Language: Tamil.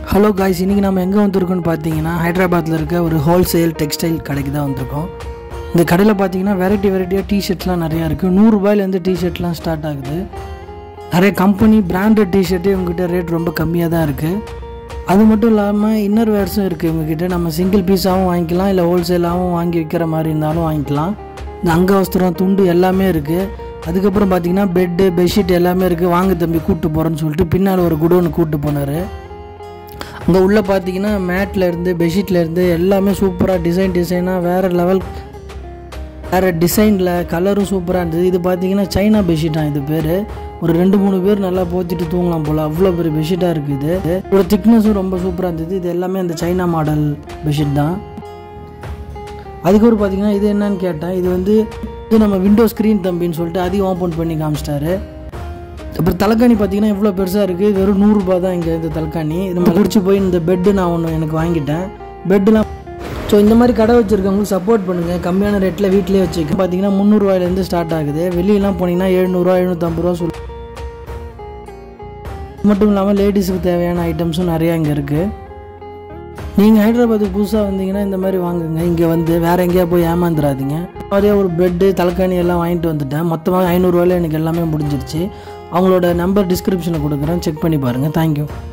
ஹலோ காய்ஸ் இன்றைக்கி நம்ம எங்கே வந்திருக்கோம்னு பார்த்தீங்கன்னா ஹைதராபாத்தில் இருக்க ஒரு ஹோல்சேல் டெக்ஸ்டைல் கடைக்கு தான் வந்திருக்கோம் இந்த கடையில் பார்த்தீங்கன்னா வெரைட்டி வெரைட்டியாக டிஷர்ட்லாம் நிறையா இருக்குது நூறுரூபாயிலேருந்து டிஷர்ட்லாம் ஸ்டார்ட் ஆகுது நிறைய கம்பெனி பிராண்டட் டிஷர்ட்டு இவங்ககிட்ட ரேட் ரொம்ப கம்மியாக தான் இருக்குது அது மட்டும் இல்லாமல் இன்னர் வேர்ஸும் இருக்குது இவங்ககிட்ட நம்ம சிங்கிள் பீஸாகவும் வாங்கிக்கலாம் இல்லை ஹோல்சேலாகவும் வாங்கி விற்கிற மாதிரி இருந்தாலும் வாங்கிக்கலாம் இந்த அங்கவஸ்திரம் துண்டு எல்லாமே இருக்குது அதுக்கப்புறம் பார்த்தீங்கன்னா பெட்டு பெட்ஷீட் எல்லாமே இருக்குது வாங்க தம்பி கூப்பிட்டு போகிறேன்னு சொல்லிட்டு பின்னால் ஒரு குடோனு கூப்பிட்டு போனார் அங்கே உள்ளே பார்த்தீங்கன்னா மேட்டில் இருந்து பெட்ஷீட்டில் இருந்து எல்லாமே சூப்பராக டிசைன் டிசைனாக வேறு லெவல் வேறு டிசைனில் கலரும் சூப்பராக இருந்தது இது பார்த்தீங்கன்னா சைனா பெட்ஷீட்டாக இது பேர் ஒரு ரெண்டு மூணு பேர் நல்லா போத்திட்டு தூங்கலாம் போல் அவ்வளோ பெரிய பெட்ஷீட்டாக இருக்குது இது இதோட திக்னஸும் ரொம்ப சூப்பராக இருந்தது இது எல்லாமே அந்த சைனா மாடல் பெட்ஷீட் தான் அதுக்கப்புறம் பார்த்தீங்கன்னா இது என்னன்னு கேட்டேன் இது வந்து இது நம்ம விண்டோ ஸ்க்ரீன் தம்பின்னு சொல்லிட்டு அதையும் ஓப்பன் பண்ணி காமிச்சிட்டாரு அப்புறம் தலைக்காணி பார்த்தீங்கன்னா இவ்வளோ பெருசாக இருக்குது வெறும் நூறுரூபா தான் இங்கே இந்த தலைக்காணி இது நம்ம குடிச்சு போய் இந்த பெட்டு நான் ஒன்று எனக்கு வாங்கிட்டேன் பெட்டுலாம் ஸோ இந்த மாதிரி கடை வச்சுருக்கவங்களுக்கு சப்போர்ட் பண்ணுங்கள் கம்மியான ரேட்டில் வீட்டிலே வச்சுக்க பார்த்தீங்கன்னா முந்நூறுவாயிலேருந்து ஸ்டார்ட் ஆகுது வெளியெல்லாம் போனீங்கன்னா எழுநூறுவா எழுநூற்றம்பது ரூபா சொல்லு இது மட்டும் இல்லாமல் லேடிஸுக்கு தேவையான ஐட்டம்ஸும் நிறையா இங்கே இருக்குது நீங்கள் ஹைதராபாத்துக்கு புதுசாக வந்தீங்கன்னா இந்த மாதிரி வாங்குங்க இங்கே வந்து வேறு எங்கேயா போய் ஏமாந்துடாதீங்க மாதிரியே ஒரு பெட்டு தலைக்காணி எல்லாம் வாங்கிட்டு வந்துட்டேன் மொத்தமாக ஐநூறுரூவாயில் எனக்கு எல்லாமே முடிஞ்சிருச்சு அவங்களோட நம்பர் டிஸ்கிரிப்ஷனில் கொடுக்குறேன் செக் பண்ணி பாருங்கள் தேங்க்யூ